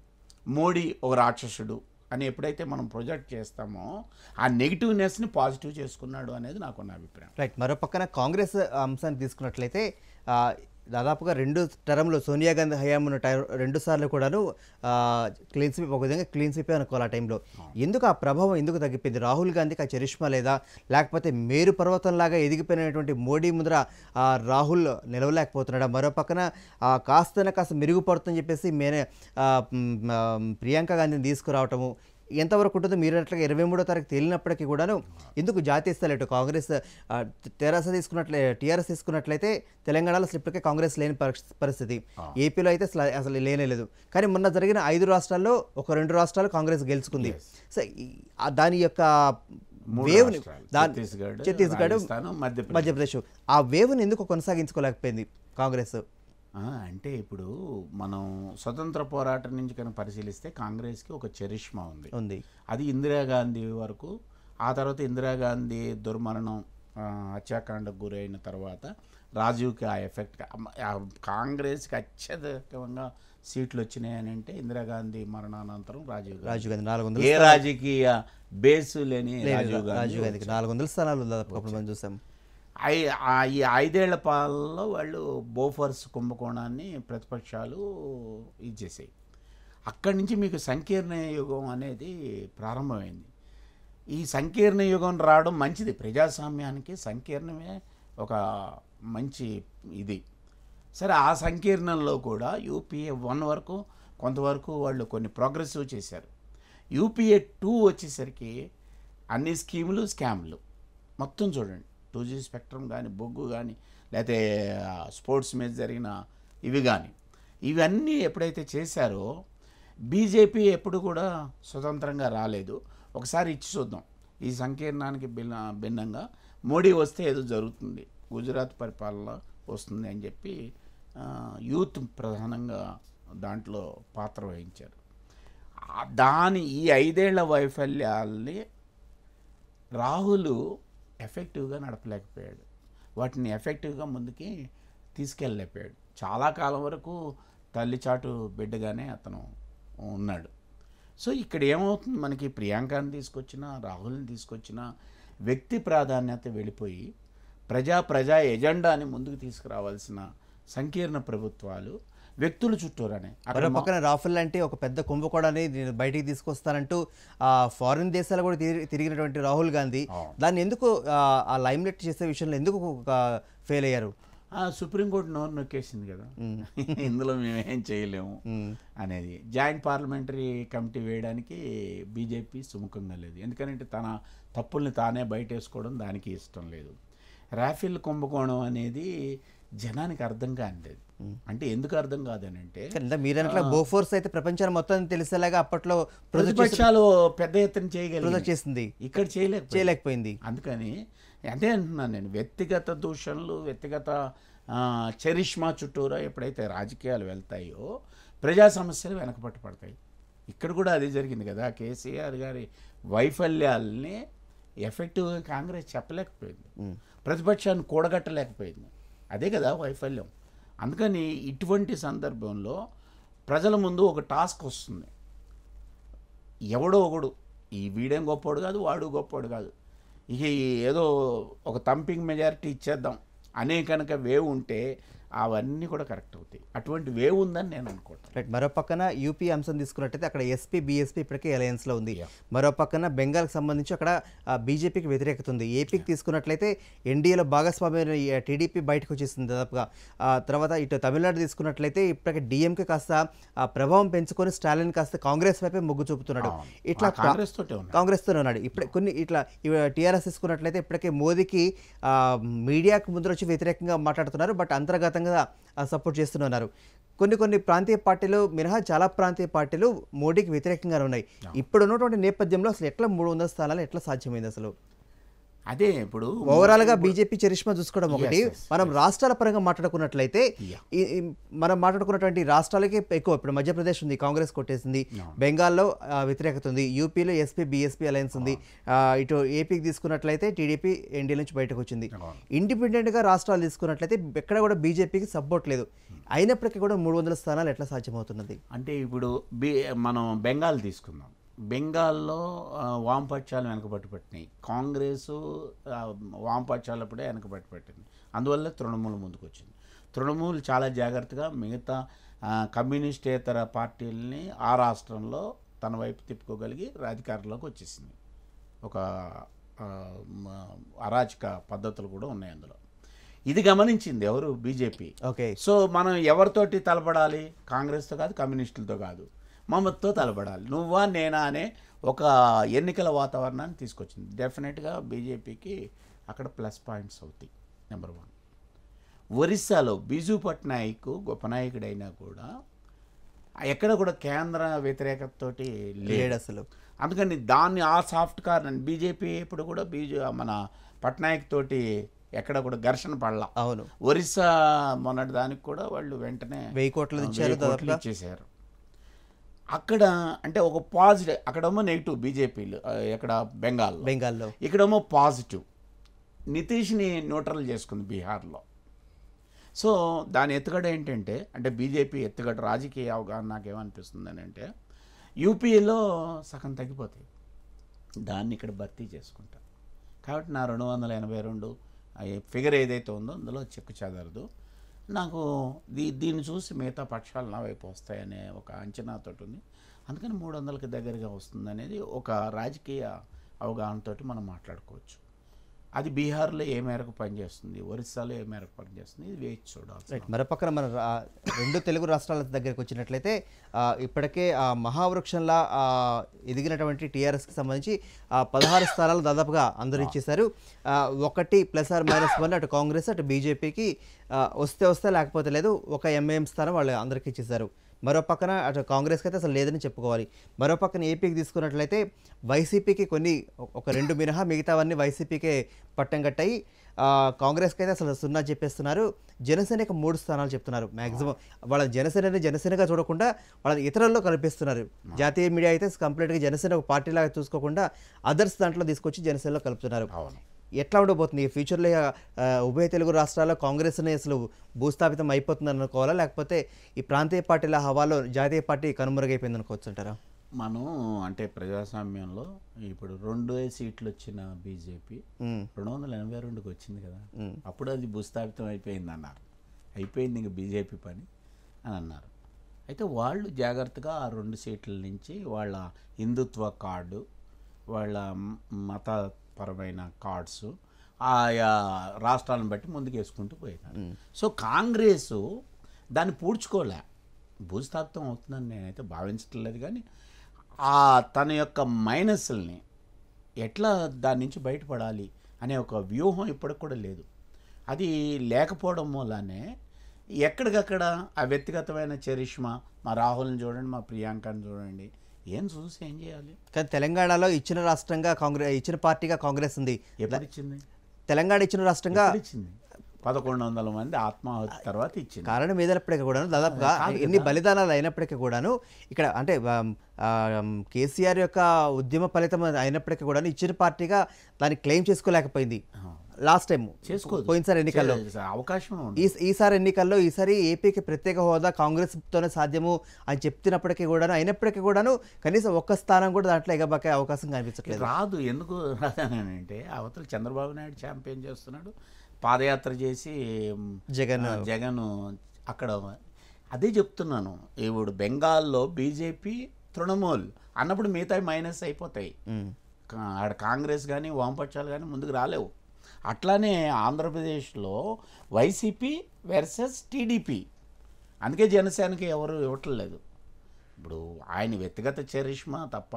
మోడీ ఒక రాక్షసుడు అని ఎప్పుడైతే మనం ప్రొజెక్ట్ చేస్తామో ఆ నెగిటివ్నెస్ని పాజిటివ్ చేసుకున్నాడు అనేది నాకున్న అభిప్రాయం రైట్ మరో పక్కన కాంగ్రెస్ అంశాన్ని తీసుకున్నట్లయితే ఆ, దాదాపుగా రెండు టర్మ్లో సోనియా గాంధీ హయాం ఉన్న టైం రెండు సార్లు కూడాను క్లీన్ స్వీప్ ఒక విధంగా క్లీన్ స్వీపే అనుకోవాలి ఆ టైంలో ఎందుకు ఆ ప్రభావం ఎందుకు తగ్గిపోయింది రాహుల్ గాంధీకి ఆ చరిష్మా లేదా లేకపోతే మేరు పర్వతంలాగా ఎదిగిపోయినటువంటి మోడీ ముందర ఆ రాహుల్ నిలవలేకపోతున్నాడా మరో పక్కన ఆ కాస్తన కాస్త మెరుగుపడుతుందని చెప్పేసి మేనే ఆ, మ్, ఆ, ప్రియాంక గాంధీని తీసుకురావటము ఎంతవరకు ఉంటుందో మీరు అట్లా ఇరవై మూడో తారీఖు తేలినప్పటికీ కూడాను ఎందుకు జాతీయ స్థాయిలో ఇటు కాంగ్రెస్ ఆ, తెరాస తీసుకున్నట్లే టీఆర్ఎస్ తీసుకున్నట్లయితే తెలంగాణలో అసలు ఇప్పటికే కాంగ్రెస్ లేని పరిస్థి- పరిస్థితి ఏపీలో అయితే అసలు అసలు లేనే లేదు కానీ మొన్న జరిగిన ఐదు రాష్ట్రాల్లో ఒక రెండు రాష్ట్రాలు కాంగ్రెస్ గెలుచుకుంది సో ఈ- ఆ దాని యొక్క మూడు వేవ్ని రాష్ట్రాలు. దాని ఛత్తీస్గఢ్, ఛత్తీస్గఢ్ రాజస్థాన్, మధ్యప్రదేశ్. మధ్యప్రదేశ్ ఆ వేవ్ని ఎందుకు కొనసాగించుకోలేకపోయింది కాంగ్రెస్ ఆ, అంటే ఇప్పుడు మనం స్వతంత్ర పోరాటం నుంచి కనుక పరిశీలిస్తే కాంగ్రెస్కి ఒక చరిష్మా ఉంది ఉంది అది ఇందిరాగాంధీ వరకు ఆ తర్వాత ఇందిరాగాంధీ దుర్మరణం ఆ, హత్యాకాండకు గురైన తర్వాత రాజీవ్కి ఆ ఎఫెక్ట్ ఆ కాంగ్రెస్కి అత్యధికంగా సీట్లు వచ్చినాయి అని అంటే ఇందిరాగాంధీ మరణానంతరం రాజీవ్ గాంధీ రాజీవ్ గాంధీ నాలుగు వందలు ఏ రాజకీయ బేసు లేని రాజీవ్ గాంధీ రాజీవ్ గాంధీకి నాలుగు వందల స్థానాలు దాదాపు అప్పుడు మనం చూసాం ఐ ఆ ఈ ఐదేళ్ల పాలనలో వాళ్ళు బోఫర్స్ కుంభకోణాన్ని ప్రతిపక్షాలు ఇచ్చేసాయి అక్కడి నుంచి మీకు సంకీర్ణ యుగం అనేది ప్రారంభమైంది ఈ సంకీర్ణ యుగం రావడం మంచిది ప్రజాస్వామ్యానికి సంకీర్ణమే ఒక మంచి ఇది సరే ఆ సంకీర్ణంలో కూడా యూపీఏ వన్ వరకు కొంతవరకు వాళ్ళు కొన్ని ప్రోగ్రెసివ్ చేశారు యూపీఏ టూ వచ్చేసరికి అన్ని స్కీములు స్కామ్లు మొత్తం చూడండి టూ జీ స్పెక్ట్రమ్ కానీ బొగ్గు కానీ లేకపోతే ఆ, స్పోర్ట్స్ మీద జరిగిన ఇవి కానీ ఇవన్నీ ఎప్పుడైతే చేశారో బీజేపీ ఎప్పుడు కూడా స్వతంత్రంగా రాలేదు ఒకసారి ఇచ్చి చూద్దాం ఈ సంకీర్ణానికి భిన్న భిన్నంగా మోడీ వస్తే ఏదో జరుగుతుంది గుజరాత్ పరిపాలన వస్తుంది అని చెప్పి ఆ, యూత్ ప్రధానంగా దాంట్లో పాత్ర వహించారు ఆ దాని ఈ ఐదేళ్ల వైఫల్యాల్ని రాహుల్ ఎఫెక్టివ్గా నడపలేకపోయాడు వాటిని ఎఫెక్టివ్గా ముందుకి తీసుకెళ్ళలేకపోయాడు చాలా కాలం వరకు తల్లి చాటు బిడ్డగానే అతను ఉన్నాడు సో ఇక్కడ ఏమవుతుంది మనకి ప్రియాంకని తీసుకొచ్చినా రాహుల్ని తీసుకొచ్చినా వ్యక్తి ప్రాధాన్యత వెళ్ళిపోయి ప్రజా ప్రజా ఎజెండాని ముందుకు తీసుకురావాల్సిన సంకీర్ణ ప్రభుత్వాలు వ్యక్తుల చుట్టూరానే అక్కడ మరో పక్కన రాఫెల్ లాంటి ఒక పెద్ద కుంభకోణాన్ని నేను బయటికి తీసుకొస్తానంటూ ఆ ఫారిన్ దేశాలు కూడా తిరిగి- తిరిగినటువంటి రాహుల్ గాంధీ దాన్ని ఎందుకు ఆ, ఆ లైమ్లైట్ చేసే విషయంలో ఎందుకు ఫెయిల్ అయ్యారు ఆ, సుప్రీంకోర్టు నోరు నొక్కేసింది కదా ఇందులో మేమేం చేయలేము అనేది జాయింట్ పార్లమెంటరీ కమిటీ వేయడానికి బీజేపీ సుముఖంగా లేదు ఎందుకంటే తన తప్పుల్ని తానే బయటేసుకోవడం దానికి ఇష్టం లేదు రాఫిల్ కుంభకోణం అనేది జనానికి అర్థం కానిది అంటే ఎందుకు అర్థం కాదని అంటే కానీ ఇందా మీరు అన్నట్లు బోఫోర్స్ అయితే ప్రపంచాన్ని మొత్తం తెలిసేలాగా అప్పట్లో ప్రొజెక్ట్ ప్రతిపక్షాలు పెద్ద ఎత్తున చేయగలిగాయి ప్రొజెక్ట్ చేసింది ఇక్కడ చేయలేక చేయలేకపోయింది అందుకని అదే అంటున్నాను నేను వ్యక్తిగత దూషణలు వ్యక్తిగత ఆ, చరిష్మా చుట్టూరా ఎప్పుడైతే రాజకీయాలు వెళ్తాయో ప్రజా సమస్యలు వెనకబట్టు పడతాయి ఇక్కడ కూడా అదే జరిగింది కదా కేసీఆర్ గారి వైఫల్యాల్ని ఎఫెక్టివ్గా కాంగ్రెస్ చెప్పలేకపోయింది ప్రతిపక్షాన్ని కూడగట్టలేకపోయింది అదే కదా వైఫల్యం అందుకని ఇటువంటి సందర్భంలో ప్రజల ముందు ఒక టాస్క్ వస్తుంది ఎవడో ఒకడు ఈ వీడేం గొప్పోడు కాదు వాడు గొప్పోడు కాదు ఇక ఈ ఏదో ఒక తంపింగ్ మెజారిటీ ఇచ్చేద్దాం అనే కనుక వేవ్ ఉంటే అవన్నీ కూడా కరెక్ట్ అవుతాయి అటువంటి వేవ్ ఉందని నేను అనుకుంటాను రైట్ మరో పక్కన యూపీ అంశం తీసుకున్నట్టయితే అక్కడ ఎస్పీ బీఎస్పీ ఇప్పటికే అలయన్స్లో ఉంది మరో పక్కన బెంగాల్కి సంబంధించి అక్కడ బీజేపీకి వ్యతిరేకత ఉంది ఏపీకి తీసుకున్నట్లయితే ఎన్డీఏలో భాగస్వామ్యం టీడీపీ బయటకు వచ్చేసింది దాదాపుగా ఆ తర్వాత ఇటు తమిళనాడు తీసుకున్నట్లయితే ఇప్పటికే డిఎంకే కాస్త ఆ ప్రభావం పెంచుకొని స్టాలిన్ కాస్త కాంగ్రెస్ వైపే మొగ్గు చూపుతున్నాడు అవును. ఇట్లా ఆ కాంగ్రెస్ తోటే ఉన్నాయి. కాంగ్రెస్తోనే ఉన్నాడు ఇప్పుడు కొన్ని ఇట్లా టీఆర్ఎస్ తీసుకున్నట్లయితే ఇప్పటికే మోదీకి ఆ, మీడియాకు ముందు వచ్చి వ్యతిరేకంగా మాట్లాడుతున్నారు బట్ అంతర్గతంగా సపోర్ట్ చేస్తున్నారు కొన్ని కొన్ని ప్రాంతీయ పార్టీలు మినహా చాలా ప్రాంతీయ పార్టీలు మోడీకి వ్యతిరేకంగా ఉన్నాయి ఇప్పుడు ఉన్నటువంటి నేపథ్యంలో అసలు ఎట్లా మూడు వందల స్థానాలు ఎట్లా సాధ్యమైంది అసలు అదే ఇప్పుడు ఓవరాల్ గా బీజేపీ చరిష్మా చూసుకోవడం ఒకటి yes, మనం రాష్ట్రాల పరంగా మాట్లాడుకున్నట్లయితే Yeah. ఈ- ఈ మనం మాట్లాడుకున్నటువంటి రాష్ట్రాలకి ఎక్కువ ఇప్పుడు మధ్యప్రదేశ్ ఉంది కాంగ్రెస్ కొట్టేసింది బెంగాల్లో ఆ, వ్యతిరేకత ఉంది యూపీలో ఎస్పీ బీఎస్పీ అలయన్స్ ఉంది ఆ, ఇటు ఏపీకి తీసుకున్నట్లయితే టీడీపీ ఎన్డీఏ నుంచి బయటకు వచ్చింది అవును. ఇండిపెండెంట్ గా రాష్ట్రాలు తీసుకున్నట్లయితే ఎక్కడ కూడా బీజేపీకి సపోర్ట్ లేదు అయినప్పటికీ కూడా మూడు వందల స్థానాలు ఎట్లా సాధ్యమవుతున్నది అంటే ఇప్పుడు బి మనం బెంగాల్ తీసుకుందాం బెంగాల్లో ఆ, వామపక్షాలు వెనకబట్టి పెట్టినాయి కాంగ్రెస్ ఆ, వామపక్షాలు అప్పుడే వెనకబట్టి పెట్టింది అందువల్ల తృణమూల ముందుకు వచ్చింది తృణమూల్ చాలా జాగ్రత్తగా మిగతా ఆ, కమ్యూనిస్టేతర పార్టీలని ఆ రాష్ట్రంలో తన వైపు తిప్పుకోగలిగి అధికారంలోకి వచ్చేసింది ఒక ఆ, మ- అరాచక పద్ధతులు కూడా ఉన్నాయి అందులో ఇది గమనించింది ఎవరు బీజేపీ ఓకే సో మనం ఎవరితోటి తలపడాలి కాంగ్రెస్తో కాదు కమ్యూనిస్టులతో కాదు మమత్తో తలపడాలి నువ్వా నేనా అనే ఒక ఎన్నికల వాతావరణాన్ని తీసుకొచ్చింది డెఫినెట్గా బీజేపీకి అక్కడ ప్లస్ పాయింట్స్ అవుతాయి నెంబర్ వన్ ఒరిస్సాలో బిజు పట్నాయక్ గొప్ప నాయకుడైనా కూడా ఎక్కడ కూడా కేంద్ర వ్యతిరేకతతోటి లేడు లేడు అసలు అందుకని దాన్ని ఆ సాఫ్ట్ కార్నర్ బీజేపీ ఇప్పుడు కూడా బీజే మన పట్నాయక్ తోటి ఎక్కడ కూడా ఘర్షణ పడలా అవును ఒరిస్సా మొన్నటి దానికి కూడా వాళ్ళు వెంటనే వెయ్యి కోట్లు ఆ, ఇచ్చారు వెయ్యి కోట్లు దాదాపుగా ఇచ్చేసారు అక్కడ అంటే ఒక పాజిటివ్ అక్కడేమో నెగిటివ్ బీజేపీలు ఎక్కడ బెంగాల్ బెంగాల్లో ఇక్కడేమో పాజిటివ్ నితీష్ని న్యూట్రల్ చేసుకుంది బీహార్లో సో దాని ఎత్తుగడ ఏంటంటే అంటే బీజేపీ ఎత్తుగడ రాజకీయ అవగాహన నాకేమనిపిస్తుంది అని అంటే యూపీలో సగం తగ్గిపోతాయి దాన్ని ఇక్కడ భర్తీ చేసుకుంటా కాబట్టి నా రెండు వందల ఎనభై రెండు ఫిగర్ ఏదైతే ఉందో అందులో చెక్కు చెదరదు నాకు దీ దీన్ని చూసి మిగతా పక్షాలు నా వైపు వస్తాయనే ఒక అంచనాతో ఉంది అందుకని మూడు వందలకి దగ్గరగా వస్తుంది అనేది ఒక రాజకీయ అవగాహనతోటి మనం మాట్లాడుకోవచ్చు అది బీహార్లో ఏ మేరకు పనిచేస్తుంది ఒరిస్సాలో ఏ మేరకు పనిచేస్తుంది ఇది వేచి చూడాలి రైట్ మరోపక్కన మన రా- రెండు తెలుగు రాష్ట్రాల దగ్గరికి వచ్చినట్లయితే ఆ, ఇప్పటికే ఆ మహావృక్షంలా ఆ, ఎదిగినటువంటి టీఆర్ఎస్కి సంబంధించి ఆ, పదహారు స్థానాలు దాదాపుగా అందరూ ఇచ్చేశారు ఆ, ఒకటి ప్లస్ ఆర్ మైనస్ వన్ అటు కాంగ్రెస్ అటు బీజేపీకి వస్తే వస్తే లేకపోతే లేదు ఒక ఎంఏఎం స్థానం వాళ్ళు అందరికీ ఇచ్చేశారు మరో పక్కన అటు కాంగ్రెస్కి అయితే అసలు లేదని చెప్పుకోవాలి మరో పక్కన ఏపీకి తీసుకున్నట్లయితే వైసీపీకి కొన్ని ఒక రెండు మినహా మిగతావన్నీ వైసీపీకే పట్టం కట్టాయి ఆ, కాంగ్రెస్కి అయితే అసలు సున్నా చెప్పేస్తున్నారు జనసేనకి మూడు స్థానాలు చెప్తున్నారు మ్యాక్సిమం వాళ్ళ జనసేనని జనసేనగా చూడకుండా వాళ్ళ ఇతరుల్లో కల్పిస్తున్నారు జాతీయ మీడియా అయితే కంప్లీట్గా జనసేన ఒక పార్టీలాగా చూసుకోకుండా అదర్స్ దాంట్లో తీసుకొచ్చి జనసేనలో కలుపుతున్నారు అవును ఎట్లా ఉండబోతుంది ఈ ఫ్యూచర్లో ఆ, ఉభయ తెలుగు రాష్ట్రాల్లో కాంగ్రెస్ని అసలు భూస్థాపితం అయిపోతుంది అనుకోవాలా లేకపోతే ఈ ప్రాంతీయ పార్టీల హవాలో జాతీయ పార్టీ కనుమరుగైపోయింది అనుకోవచ్చు అంటారా మనం అంటే ప్రజాస్వామ్యంలో ఇప్పుడు రెండే సీట్లు వచ్చిన బీజేపీ ఉమ్, రెండు వందల ఎనభై రెండుకి వచ్చింది కదా ఉమ్. అప్పుడు అది భూస్థాపితం అయిపోయింది అన్నారు అయిపోయింది ఇంక బీజేపీ పని అని అన్నారు అయితే వాళ్ళు జాగ్రత్తగా ఆ రెండు సీట్ల నుంచి వాళ్ళ హిందుత్వ కార్డు వాళ్ళ మ- మతపరమైన కార్డ్స్ ఆయా రాష్ట్రాలను బట్టి ముందుకు వేసుకుంటూ పోయినారు సో కాంగ్రెస్ దాన్ని పూడ్చుకోలే భూస్థాపితం అవుతుందని నేనైతే భావించట్లేదు కానీ ఆ తన యొక్క మైనస్ల్ని ఎట్లా దాని నుంచి బయటపడాలి అనే ఒక వ్యూహం ఇప్పటికి కూడా లేదు అది లేకపోవడం మూలానే ఎక్కడికక్కడ ఆ వ్యక్తిగతమైన చరిష్మా మా రాహుల్ని చూడండి మా ప్రియాంకని చూడండి ఏం చూసి ఏం చేయాలి కానీ తెలంగాణలో ఇచ్చిన రాష్ట్రంగా కాంగ్రెస్ ఇచ్చిన పార్టీగా కాంగ్రెస్ ఉంది ఎప్పుడు ఇచ్చింది తెలంగాణ ఇచ్చిన రాష్ట్రంగా ఎప్పుడు ఇచ్చింది పదకొండు వందల మంది ఆత్మాహుతి తర్వాత ఇచ్చింది కారణం ఏదైనప్పటికీ కూడాను దాదాపుగా ఎన్ని బలిదానాలు అయినప్పటికీ కూడాను ఇక్కడ అంటే ఆమ్, ఆమ్, కేసీఆర్ యొక్క ఉద్యమ ఫలితం అయినప్పటికీ కూడాను ఇచ్చిన పార్టీగా దాన్ని క్లెయిమ్ చేసుకోలేకపోయింది లాస్ట్ టైం చేసుకోదు పోయినసారి ఎన్నికల్లో చే- అవకాశం ఉంది ఈ ఈసారి ఎన్నికల్లో ఈసారి ఏపీకి ప్రత్యేక హోదా కాంగ్రెస్తోనే సాధ్యము అని చెప్తున్నప్పటికీ కూడాను అయినప్పటికీ కూడాను కనీసం ఒక్క స్థానం కూడా దాంట్లో ఎగబాకే అవకాశం కనిపించట్లేదు రాదు ఎందుకు రాదనంటే అవతల చంద్రబాబు నాయుడు ఛాంపియన్ చేస్తున్నాడు పాదయాత్ర చేసి మ్, జగన్ ఆ, జగన్ అక్కడ అదే చెప్తున్నాను ఇప్పుడు బెంగాల్లో బీజేపీ తృణమూల్ అన్నప్పుడు మిగతా మైనస్ అయిపోతాయి ఉమ్, కా- ఆడ కాంగ్రెస్ కానీ వామపక్షాలు కానీ ముందుకు రాలేవు అట్లానే ఆంధ్రప్రదేశ్లో వైసీపీ వర్సెస్ టీడీపీ అందుకే జనసేనకి ఎవరు ఇవ్వట్లేదు ఇప్పుడు ఆయన వ్యక్తిగత చరిష్మా తప్ప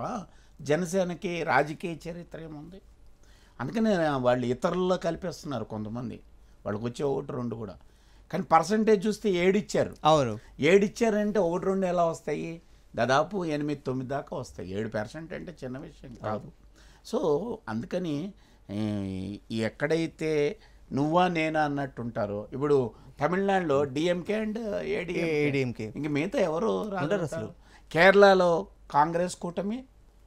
జనసేనకి రాజకీయ చరిత్ర ఏముంది అందుకనే వాళ్ళు ఇతరుల్లో కలిపేస్తున్నారు కొంతమంది వాళ్ళకి వచ్చే ఒకటి రెండు కూడా కానీ పర్సంటేజ్ చూస్తే ఏడిచ్చారు అవును ఏడిచ్చారంటే ఒకటి రెండు ఎలా వస్తాయి దాదాపు ఎనిమిది తొమ్మిది దాకా వస్తాయి ఏడు పర్సెంట్ అంటే చిన్న విషయం కాదు సో అందుకని ఈ, ఈ ఎక్కడైతే నువ్వా నేనా అన్నట్టు ఉంటారో ఇప్పుడు తమిళనాడులో డిఎంకే అండ్ ఏడిఎంకే ఏడీఎంకే ఇంక మిగతా ఎవరు రాగలుగుతారు కేరళలో కాంగ్రెస్ కూటమి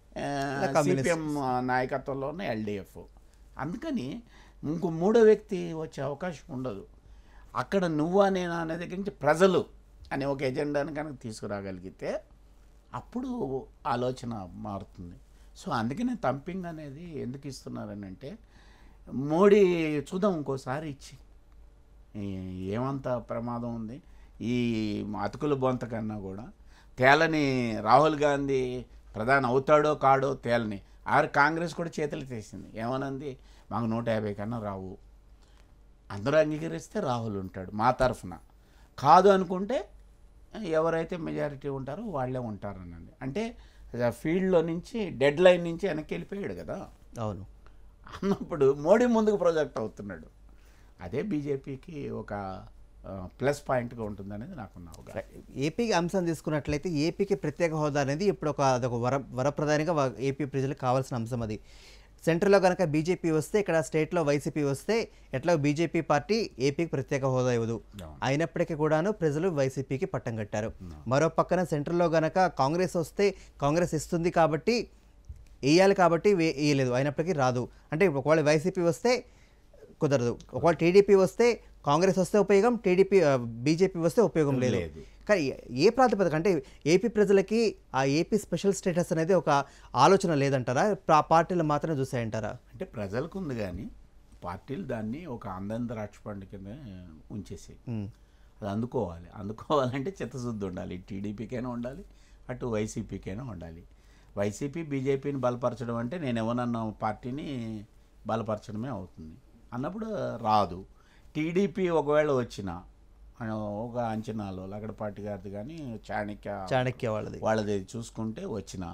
సిపిఎం నాయకత్వంలో ఉన్న ఎల్డిఎఫ్ అందుకని ఇంకో మూడో వ్యక్తి వచ్చే అవకాశం ఉండదు అక్కడ నువ్వా నేనా అనే దగ్గర నుంచి ప్రజలు అనే ఒక ఎజెండాని కనుక తీసుకురాగలిగితే అప్పుడు ఆలోచన మారుతుంది సో అందుకనే తంపింగ్ అనేది ఎందుకు ఇస్తున్నారని అంటే మోడీ చూద్దాం ఇంకోసారి ఇచ్చి ఈ- ఏమంత ప్రమాదం ఉంది ఈ అతుకుల బొంత కన్నా కూడా తేలని రాహుల్ గాంధీ ప్రధాని అవుతాడో కాడో తేలని ఆరు కాంగ్రెస్ కూడా చేతులు తీసింది ఏమనంది మాకు నూట యాభై కన్నా రావు అందరూ అంగీకరిస్తే రాహుల్ ఉంటాడు మా తరఫున కాదు అనుకుంటే ఎవరైతే మెజారిటీ ఉంటారో వాళ్ళే ఉంటారనండి అంటే ఫీల్డ్లో నుంచి డెడ్ లైన్ నుంచి వెనక్కి వెళ్ళిపోయాడు కదా అవును అన్నప్పుడు మోడీ ముందుకు ప్రొజెక్ట్ అవుతున్నాడు అదే బీజేపీకి ఒక ప్లస్ పాయింట్గా ఉంటుందనేది నాకున్న అవగాహన ఏపీకి అంశం తీసుకున్నట్లయితే ఏపీకి ప్రత్యేక హోదా అనేది ఇప్పుడు ఒక అదొక వర వరప్రధానిగా వా- ఏపీ ప్రజలకు కావాల్సిన అంశం అది సెంట్రల్లో కనుక బీజేపీ వస్తే ఇక్కడ స్టేట్లో వైసీపీ వస్తే ఎట్లా బీజేపీ పార్టీ ఏపీకి ప్రత్యేక హోదా ఇవ్వదు అవును. అయినప్పటికీ కూడాను ప్రజలు వైసీపీకి పట్టం కట్టారు మరో పక్కన సెంట్రల్లో గనక కాంగ్రెస్ వస్తే కాంగ్రెస్ ఇస్తుంది కాబట్టి వేయాలి కాబట్టి వే- వేయలేదు అయినప్పటికీ రాదు అంటే ఒకవేళ వైసీపీ వస్తే కుదరదు ఒకవేళ టీడీపీ వస్తే కాంగ్రెస్ వస్తే ఉపయోగం టీడీపీ బీజేపీ వస్తే ఉపయోగం లేదు లేదు. కానీ ఏ ప్రాతిపదిక అంటే ఏపీ ప్రజలకి ఆ ఏపీ స్పెషల్ స్టేటస్ అనేది ఒక ఆలోచన లేదంటారా పా- పార్టీలు మాత్రమే చూసాయంటారా అంటే ప్రజలకు ఉంది కానీ పార్టీలు దాన్ని ఒక అందంద రాక్షపండు కింద ఉంచేసి ఉమ్, అది అందుకోవాలి అందుకోవాలంటే చిత్తశుద్ధి ఉండాలి టీడీపీకైనా ఉండాలి అటు వైసీపీకైనా ఉండాలి వైసీపీ బీజేపీని బలపరచడం అంటే నేను ఎవరన్నా పార్టీని బలపరచడమే అవుతుంది అన్నప్పుడు రాదు టీడీపీ ఒకవేళ వచ్చినా ఆ, ఒక అంచనాలో లగడపాటి గారిది కానీ చాణక్య చాణక్య వాళ్ళది వాళ్ళది చూసుకుంటే వచ్చిన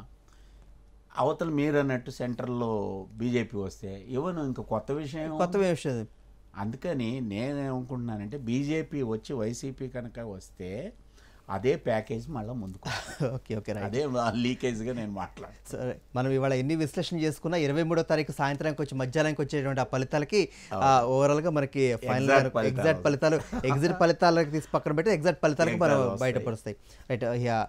అవతల మీరు అన్నట్టు సెంటర్లో బీజేపీ వస్తే ఇవను ఇంకా కొత్త విషయం కొత్త విషయం అందుకని నేనేమనుకుంటున్నానంటే బీజేపీ వచ్చి వైసీపీ కనుక వస్తే అదే ప్యాకేజ్ మళ్ళీ ముందుకు ఓకే ఓకే రైట్ అదే లీకేజ్గా నేను మాట్లాడుతాను సరే మనం ఇవాళ ఎన్ని విశ్లేషణ చేసుకున్నా ఇరవై మూడో తారీఖు సాయంత్రానికి వచ్చి మధ్యాహ్నానికి వచ్చేటువంటి ఆ ఫలితాలకి ఓవరాల్ గా మనకి ఫైనల్ Exact ఫలితాలు. ఎగ్జాక్ట్ ఫలితాలు ఎగ్జిట్ ఫలితాలకి తీసి పక్కన పెట్టి ఎగ్జాక్ట్ ఫలితాలకు మనం ఫలితాలు వస్తాయి. బయటపరుస్తాయి రైట్ యా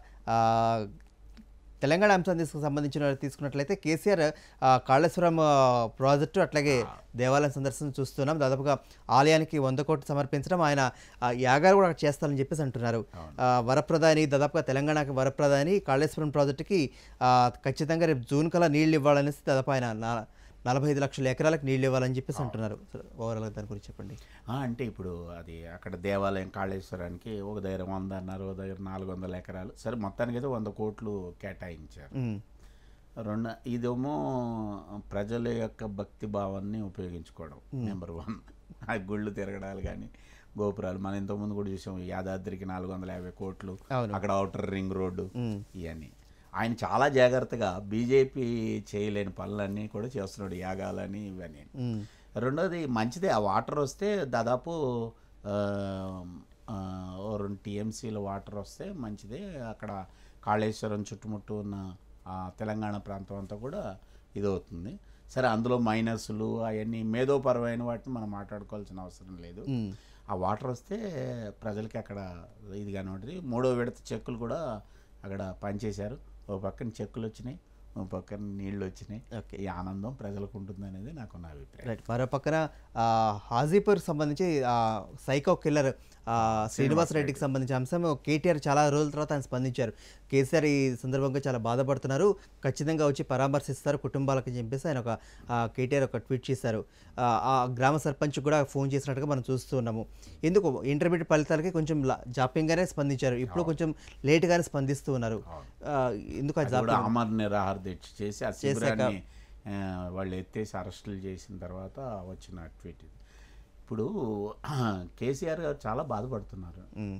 తెలంగాణ అంశం తీసుకు సంబంధించిన తీసుకున్నట్లయితే కేసీఆర్ ఆ, కాళేశ్వరం ఆ, ప్రాజెక్టు అట్లాగే దేవాలయం సందర్శన చూస్తున్నాం దాదాపుగా ఆలయానికి వంద కోట్లు సమర్పించడం ఆయన ఆ, యాగాలు కూడా అక్కడ చేస్తారని చెప్పేసి అంటున్నారు ఆ, వరప్రధాని దాదాపుగా తెలంగాణకి వరప్రధాని కాళేశ్వరం ప్రాజెక్టుకి ఆ, ఖచ్చితంగా రేపు జూన్ కల్లా నీళ్లు ఇవ్వాలనేసి దాదాపు ఆయన నా- నలభై ఐదు లక్షల ఎకరాలకు నీళ్లు ఇవ్వాలని చెప్పేసి అంటున్నారు ఓవరాల్గా దాని గురించి చెప్పండి ఆ, అంటే ఇప్పుడు అది అక్కడ దేవాలయం కాళేశ్వరానికి ఒక దగ్గర వంద అన్నారు ఒక దగ్గర నాలుగు వందల ఎకరాలు సరే మొత్తానికి అయితే వంద కోట్లు కేటాయించారు ఉమ్, రెండు ఇదేమో ప్రజల యొక్క భక్తి భావాన్ని ఉపయోగించుకోవడం నెంబర్ వన్ ఆ గుళ్ళు తిరగడాలు కానీ గోపురాలు మనం ఇంతకుముందు కూడా చూసాం యాదాద్రికి నాలుగు వందల యాభై కోట్లు అవును. అక్కడ అవుటర్ రింగ్ రోడ్డు ఉమ్. ఇవన్నీ ఆయన చాలా జాగ్రత్తగా బీజేపీ చేయలేని పనులన్నీ కూడా చేస్తున్నాడు యాగాలని ఇవన్నీ ఉమ్, రెండోది మంచిదే ఆ వాటర్ వస్తే దాదాపు ఆ, ఆ, ఓ రెండు టీఎంసీల వాటర్ వస్తే మంచిదే అక్కడ కాళేశ్వరం చుట్టుముట్టు ఉన్న ఆ తెలంగాణ ప్రాంతం అంతా కూడా ఇదవుతుంది సరే అందులో మైనస్లు అవన్నీ మేధోపరమైన వాటిని మనం మాట్లాడుకోవాల్సిన అవసరం లేదు ఉమ్. ఆ వాటర్ వస్తే ప్రజలకి అక్కడ ఇదిగానే ఉంటుంది మూడో విడత చెక్కులు కూడా అక్కడ పనిచేశారు ఓ పక్కన చెక్కులు వచ్చినాయి ఓ పక్కన నీళ్ళు వచ్చినాయి ఓకే. ఈ ఆనందం ప్రజలకు ఉంటుంది అనేది నాకు నా అభిప్రాయం రైట్ మరో పక్కన ఆ, హాజీపూర్ సంబంధించి ఆ, సైకో కిల్లర్ ఆ, శ్రీనివాస్ రెడ్డికి సంబంధించిన అంశం కేటీఆర్ చాలా రోజుల తర్వాత ఆయన స్పందించారు కేసీఆర్ ఈ సందర్భంగా చాలా బాధపడుతున్నారు ఖచ్చితంగా వచ్చి పరామర్శిస్తారు కుటుంబాలకు చెప్పేసి ఆయన ఒక ఆ, కేటీఆర్ ఒక ట్వీట్ చేశారు ఆ, ఆ గ్రామ సర్పంచ్ కూడా ఫోన్ చేసినట్టుగా మనం చూస్తూ ఉన్నాము ఎందుకు ఇంటర్మీడియట్ ఫలితాలకి కొంచెం లా- జాప్యంగానే స్పందించారు ఇప్పుడు కొంచెం లేట్గానే స్పందిస్తూ ఉన్నారు ఆ, ఎందుకు ఆ అది కూడా జాప్యం అమర్ నిరాహార దీక్ష చేసి ఆ శిబిరాన్ని ఆ, వాళ్ళు ఎత్తేసి అరెస్టులు చేసిన తర్వాత వచ్చిన ట్వీట్ ఇది ఇప్పుడు కేసీఆర్ గారు చాలా బాధపడుతున్నారు ఉమ్,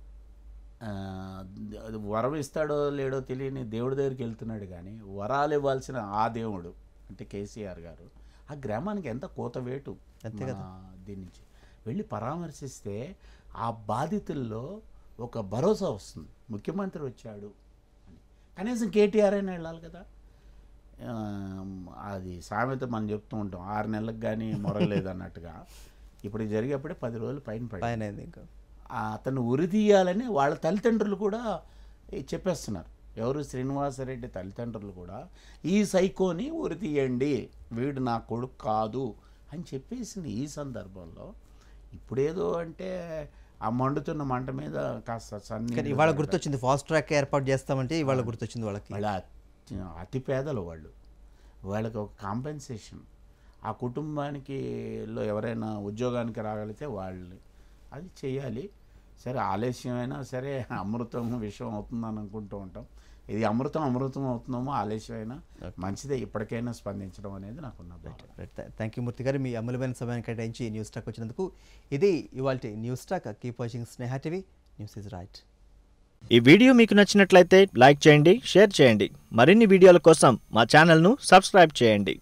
ఆ, అది వరం ఇస్తాడో లేడో తెలియని దేవుడి దగ్గరికి వెళ్తున్నాడు కానీ వరాలు ఇవ్వాల్సిన ఆ దేవుడు అంటే కేసీఆర్ గారు ఆ గ్రామానికి ఎంత కోత వేటు అంతే మన దీని నుంచి వెళ్ళి పరామర్శిస్తే ఆ బాధితుల్లో ఒక భరోసా వస్తుంది ముఖ్యమంత్రి వచ్చాడు అని కనీసం కేటీఆర్ అయినా వెళ్ళాలి కదా ఆ, అది సామెత మనం చెప్తూ ఉంటాం ఆరు నెలలకు కానీ మొరలేదు అన్నట్టుగా ఇప్పుడు ఇది జరిగేప్పుడే పది రోజులు పైన పడి పైన అయింది ఇంకా ఆ అతను ఉరి తీయాలని వాళ్ళ తల్లిదండ్రులు కూడా ఈ చెప్పేస్తున్నారు ఎవరు శ్రీనివాసరెడ్డి తల్లిదండ్రులు కూడా ఈ సైకోని ఉరి తీయండి వీడు నా కొడుకు కాదు అని చెప్పేసింది ఈ సందర్భంలో ఇప్పుడేదో అంటే ఆ మండుతున్న మంట మీద కాస్త సన్ని కానీ ఇవాళ గుర్తొచ్చింది ఫాస్ట్ ట్రాక్ ఏర్పాటు చేస్తామంటే ఇవాళ గుర్తొచ్చింది వాళ్ళకి వాళ్ళ అతి- అతి పేదలు వాళ్ళు వాళ్ళకి ఒక కాంపెన్సేషన్ ఆ కుటుంబానికి లో ఎవరైనా ఉద్యోగానికి రాగలిగితే వాళ్ళు అది చేయాలి సరే ఆలస్యమైనా సరే అమృతం విషయం అవుతుందని అనుకుంటూ ఉంటాం ఇది అమృతం అమృతం అవుతుందేమో ఆలస్యమైనా మంచిదే ఇప్పటికైనా స్పందించడం అనేది నాకున్న భావన. థ్యాంక్ యూ మూర్తి గారు మీ అమూల్యమైన సమయాన్ని కేటాయించి న్యూస్ టాక్ వచ్చినందుకు ఇది ఇవాళ news talk keep watching Sneha TV news is right ఈ వీడియో మీకు నచ్చినట్లయితే లైక్ చేయండి షేర్ చేయండి మరిన్ని వీడియోల కోసం మా ఛానల్ను సబ్స్క్రైబ్ చేయండి